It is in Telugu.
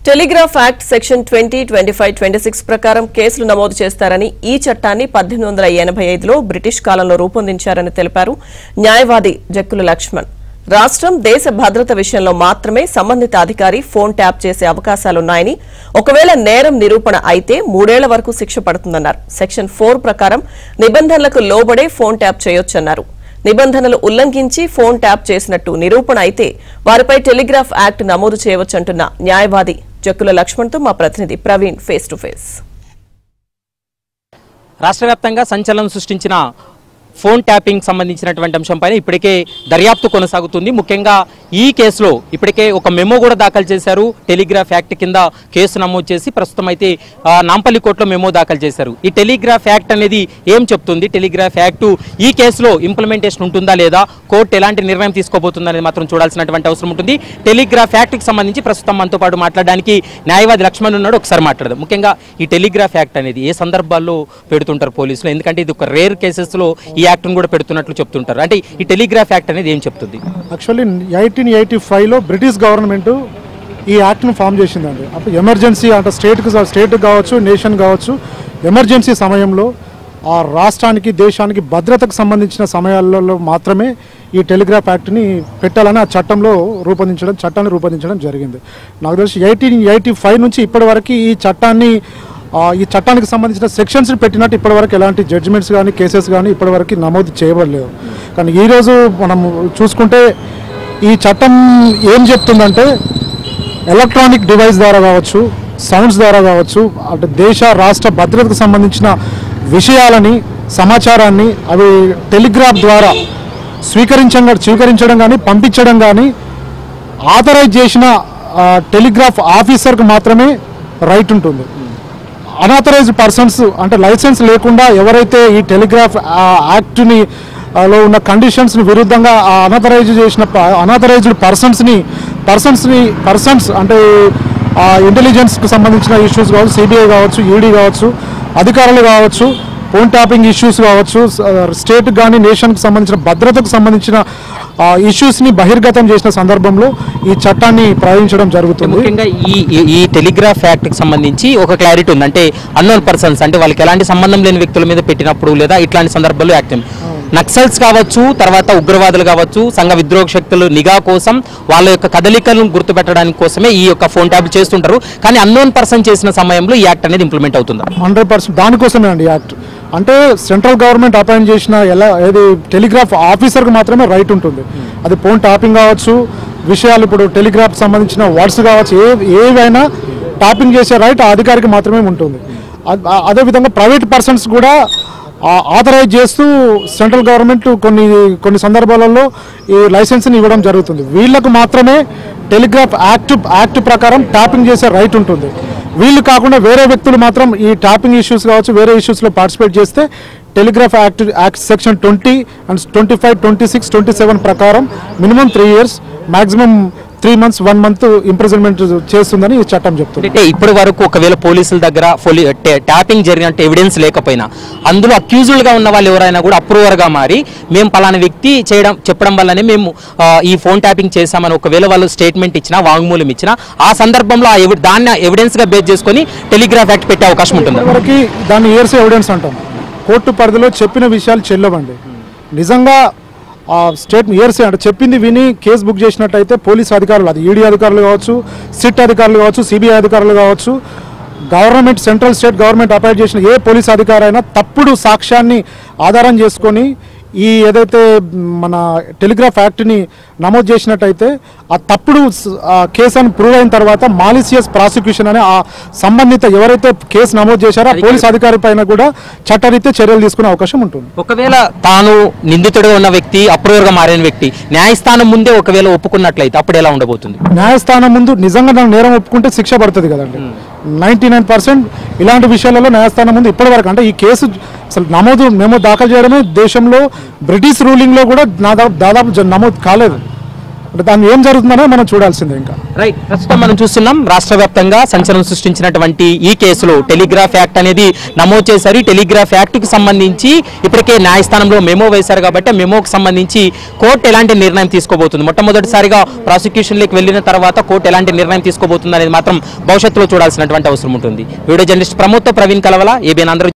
telegraph act section twenty twenty five twenty six ప్రకారం కేసులు నమోదు చేస్తారని ఈ చట్టాన్ని పద్దెనిమిది వందల ఎనభై ఐదులో బ్రిటిష్ కాలంలో రూపొందించారని తెలిపారు న్యాయవాది జక్కుల లక్ష్మణ్ రాష్ట్రం దేశ భద్రత విషయంలో మాత్రమే సంబంధిత అధికారి ఫోన్ ట్యాప్ చేసే అవకాశాలున్నాయని ఒకవేళ నేరం నిరూపణ అయితే మూడేళ్ల వరకు శిక్ష పడుతుందన్నారు సెక్షన్ ఫోర్ ప్రకారం నిబంధనలకు లోబడే ఫోన్ ట్యాప్ చేయొచ్చన్నారు నిబంధనలు ఉల్లంఘించి ఫోన్ ట్యాప్ చేసినట్టు నిరూపణ అయితే వారిపై టెలిగ్రాఫ్ యాక్ట్ నమోదు చేయవచ్చంటున్న న్యాయవాది జక్కుల లక్ష్మణ్తో మా ప్రతినిధి ప్రవీణ్ ఫేస్ టు ఫేస్ రాష్ట్ర వ్యాప్తంగా సంచలనం సృష్టించిన ఫోన్ ట్యాపింగ్ సంబంధించినటువంటి అంశంపైన ఇప్పటికే దర్యాప్తు కొనసాగుతుంది ముఖ్యంగా ఈ కేసులో ఇప్పటికే ఒక మెమో కూడా దాఖలు చేశారు టెలిగ్రాఫ్ యాక్ట్ కింద కేసు నమోదు చేసి ప్రస్తుతం అయితే ఆ, నాంపల్లి కోర్టులో మెమో దాఖలు చేశారు ఈ టెలిగ్రాఫ్ యాక్ట్ అనేది ఏం చెప్తుంది టెలిగ్రాఫ్ యాక్ట్ ఈ కేసులో ఇంప్లిమెంటేషన్ ఉంటుందా లేదా కోర్టు ఎలాంటి నిర్ణయం తీసుకోబోతుందా అనేది మాత్రం చూడాల్సినటువంటి అవసరం ఉంటుంది టెలిగ్రాఫ్ యాక్ట్కి సంబంధించి ప్రస్తుతం మనతో పాటు మాట్లాడడానికి న్యాయవాది లక్ష్మణ్ ఉన్నాడు ఒకసారి మాట్లాడదాం ముఖ్యంగా ఈ టెలిగ్రాఫ్ యాక్ట్ అనేది ఏ సందర్భాల్లో పెడుతుంటారు పోలీసులు ఎందుకంటే ఇది ఒక రేర్ కేసెస్లో ఈ యాక్ట్ను కూడా పెడుతున్నట్లు చెప్తుంటారు అంటే ఈ టెలిగ్రాఫ్ యాక్ట్ అనేది ఏం చెప్తుంది యాక్చువల్లీ ఎయిటీన్ ఎయిటీ ఫైవ్లో బ్రిటిష్ గవర్నమెంట్ ఈ యాక్ట్ను ఫామ్ చేసిందండి అప్పుడు ఎమర్జెన్సీ అంటే స్టేట్కి స్టేట్ కావచ్చు నేషన్ కావచ్చు ఎమర్జెన్సీ సమయంలో ఆ రాష్ట్రానికి దేశానికి భద్రతకు సంబంధించిన సమయాలలో మాత్రమే ఈ టెలిగ్రాఫ్ యాక్ట్ని పెట్టాలని ఆ చట్టంలో రూపొందించడం చట్టాన్ని రూపొందించడం జరిగింది నాకు తెలిసి ఎయిటీన్ ఎయిటీ ఫైవ్ నుంచి ఇప్పటి వరకు ఈ చట్టాన్ని ఆ, ఈ చట్టానికి సంబంధించిన సెక్షన్స్ పెట్టినట్టు ఇప్పటివరకు ఎలాంటి జడ్జిమెంట్స్ కానీ కేసెస్ కానీ ఇప్పటివరకు నమోదు చేయబడలేదు కానీ ఈరోజు మనం చూసుకుంటే ఈ చట్టం ఏం చెప్తుందంటే ఎలక్ట్రానిక్ డివైస్ ద్వారా కావచ్చు సౌండ్స్ ద్వారా కావచ్చు అంటే దేశ రాష్ట్ర భద్రతకు సంబంధించిన విషయాలని సమాచారాన్ని అవి టెలిగ్రాఫ్ ద్వారా స్వీకరించడం స్వీకరించడం కానీ పంపించడం కానీ ఆథరైజ్ చేసిన ఆ, టెలిగ్రాఫ్ ఆఫీసర్కి మాత్రమే రైట్ ఉంటుంది అనాథరైజ్డ్ పర్సన్స్ అంటే లైసెన్స్ లేకుండా ఎవరైతే ఈ టెలిగ్రాఫ్ ఆ, యాక్ట్ని ఆ, లో ఉన్న కండిషన్స్ని విరుద్ధంగా ఆ అనాథరైజ్ చేసిన అనాథరైజ్డ్ పర్సన్స్ని పర్సన్స్ని పర్సన్స్ అంటే ఇంటెలిజెన్స్కి సంబంధించిన ఇష్యూస్ కావచ్చు సిబిఐ కావచ్చు ఈడీ కావచ్చు అధికారులు కావచ్చు ఫోన్ ట్యాపింగ్ ఇష్యూస్ కావచ్చు స్టేట్ కానీ నేషన్కి సంబంధించిన భద్రతకు సంబంధించిన ఇష్యూస్ని బహిర్గతం చేసిన సందర్భంలో ఈ చట్టాన్ని ప్రయోగించడం జరుగుతుంది ముఖ్యంగా ఈ ఈ- ఈ టెలిగ్రాఫ్ యాక్ట్ కి సంబంధించి ఒక క్లారిటీ ఉంది అంటే అన్నోన్ పర్సన్స్ అంటే వాళ్ళకి ఎలాంటి సంబంధం లేని వ్యక్తుల మీద పెట్టినప్పుడు లేదా ఇట్లాంటి సందర్భాల్లో యాక్ట్ నక్సల్స్ కావచ్చు తర్వాత ఉగ్రవాదులు కావచ్చు సంఘ విద్రోహ శక్తులు నిఘా కోసం వాళ్ళ యొక్క కదలికలను గుర్తుపెట్టడానికి కోసమే ఈ యొక్క ఫోన్ ట్యాబ్లు చేస్తుంటారు కానీ అన్నోన్ పర్సన్ చేసిన సమయంలో ఈ యాక్ట్ అనేది ఇంప్లిమెంట్ అవుతుంది హండ్రెడ్ పర్సెంట్ దానికోసమే అండి యాక్ట్ అంటే సెంట్రల్ గవర్నమెంట్ అపాయింట్ చేసిన ఎలా ఏది టెలిగ్రాఫ్ ఆఫీసర్కి మాత్రమే రైట్ ఉంటుంది అది ఫోన్ టాపింగ్ కావచ్చు విషయాలు ఇప్పుడు టెలిగ్రాఫ్ సంబంధించిన వర్డ్స్ కావచ్చు ఏ ఏవైనా టాపింగ్ చేసే రైట్ ఆ అధికారికి మాత్రమే ఉంటుంది అ- అ- అదేవిధంగా ప్రైవేట్ పర్సన్స్ కూడా ఆథరైజ్ చేస్తూ సెంట్రల్ గవర్నమెంట్ కొన్ని కొన్ని సందర్భాలలో ఈ లైసెన్స్ని ఇవ్వడం జరుగుతుంది వీళ్ళకు మాత్రమే టెలిగ్రాఫ్ యాక్ట్ యాక్ట్ ప్రకారం ట్యాపింగ్ చేసే రైట్ ఉంటుంది వీళ్ళు కాకుండా వేరే వ్యక్తులు మాత్రం ఈ ట్యాపింగ్ ఇష్యూస్ కావచ్చు వేరే ఇష్యూస్లో పార్టిసిపేట్ చేస్తే telegraph act act section twenty and twenty five twenty six twenty seven ప్రకారం minimum three years maximum three months one month imprisonment చేస్తుందని ఈ చట్టం చెప్తుంది అంటే ఇప్పటి వరకు ఒకవేళ పోలీసుల దగ్గర పోలీ టే- ట్యాపింగ్ జరిగినట్టు ఎవిడెన్స్ లేకపోయినా అందులో అక్యూజుడ్ గా ఉన్న వాళ్ళు ఎవరైనా కూడా అప్రూవర్ గా మారి మేము పలానా వ్యక్తి చేయడం చెప్పడం వల్లనే మేము ఆ, ఈ ఫోన్ ట్యాపింగ్ చేశామని ఒకవేళ వాళ్ళు స్టేట్మెంట్ ఇచ్చినా వాంగ్మూలం ఇచ్చినా ఆ సందర్భంలో ఆ ఎవి- దాన్ని ఎవిడెన్స్ గా బేస్ చేసుకొని టెలిగ్రాఫ్ యాక్ట్ పెట్టే అవకాశం ఉంటుంది వరకు దాన్ని ఇయర్స్ ఎవిడెన్స్ అంటాం కోర్టు పరిధిలో చెప్పిన విషయాలు చెల్లవండి నిజంగా ఆ స్టేట్ ఇయర్స్ అంటే చెప్పింది విని కేసు బుక్ చేసినట్టయితే పోలీస్ అధికారులు అది ఈడీ అధికారులు కావచ్చు సిట్ అధికారులు కావచ్చు సిబిఐ అధికారులు కావచ్చు government central state government appoint చేసిన ఏ పోలీస్ అధికారి అయినా తప్పుడు సాక్ష్యాన్ని ఆధారం చేసుకొని ఈ ఏదైతే మన టెలిగ్రాఫ్ యాక్ట్ని నమోదు చేసినట్టయితే ఆ తప్పుడు స- ఆ కేసు అని ప్రూవ్ అయిన తర్వాత మాలిసియస్ ప్రాసిక్యూషన్ అనే ఆ సంబంధిత ఎవరైతే కేసు నమోదు చేశారో ఆ పోలీస్ అధికారి పైన కూడా చట్టరీత్యా చర్యలు తీసుకునే అవకాశం ఉంటుంది ఒకవేళ తాను నిందితుడిగా ఉన్న వ్యక్తి అప్రూవర్ గా మారిన వ్యక్తి న్యాయస్థానం ముందే ఒకవేళ ఒప్పుకున్నట్లయితే అప్పుడు ఎలా ఉండబోతుంది న్యాయస్థానం ముందు నిజంగా నాకు నేరం ఒప్పుకుంటే శిక్ష పడుతుంది కదండి నైంటీ నైన్ పర్సెంట్ ఇలాంటి విషయాలలో న్యాయస్థానం ముందు ఇప్పటివరకు అంటే ఈ కేసు అసలు నమోదు మేము దాఖలు చేయడమే దేశంలో బ్రిటిష్ రూలింగ్లో కూడా నా దా- దాదాపు జ- నమోదు కాలేదు అంటే దాన్ని ఏం జరుగుతుందనే మనం చూడాల్సిందే ఇంకా రైట్ ప్రస్తుతం మనం చూస్తున్నాం రాష్ట్ర వ్యాప్తంగా సంచలనం సృష్టించినటువంటి ఈ కేసులో టెలిగ్రాఫ్ యాక్ట్ అనేది నమోదు చేశారు ఈ టెలిగ్రాఫ్ యాక్ట్ కి సంబంధించి ఇప్పటికే న్యాయస్థానంలో మెమో వేశారు కాబట్టి ఆ మెమోకి సంబంధించి కోర్టు ఎలాంటి నిర్ణయం తీసుకోబోతుంది మొట్టమొదటిసారిగా ప్రాసిక్యూషన్లోకి వెళ్ళిన తర్వాత కోర్టు ఎలాంటి నిర్ణయం తీసుకోబోతుంది అనేది మాత్రం భవిష్యత్తులో చూడాల్సినటువంటి అవసరం ఉంటుంది video journalist Pramod Praveen Kalavala ABN Andhra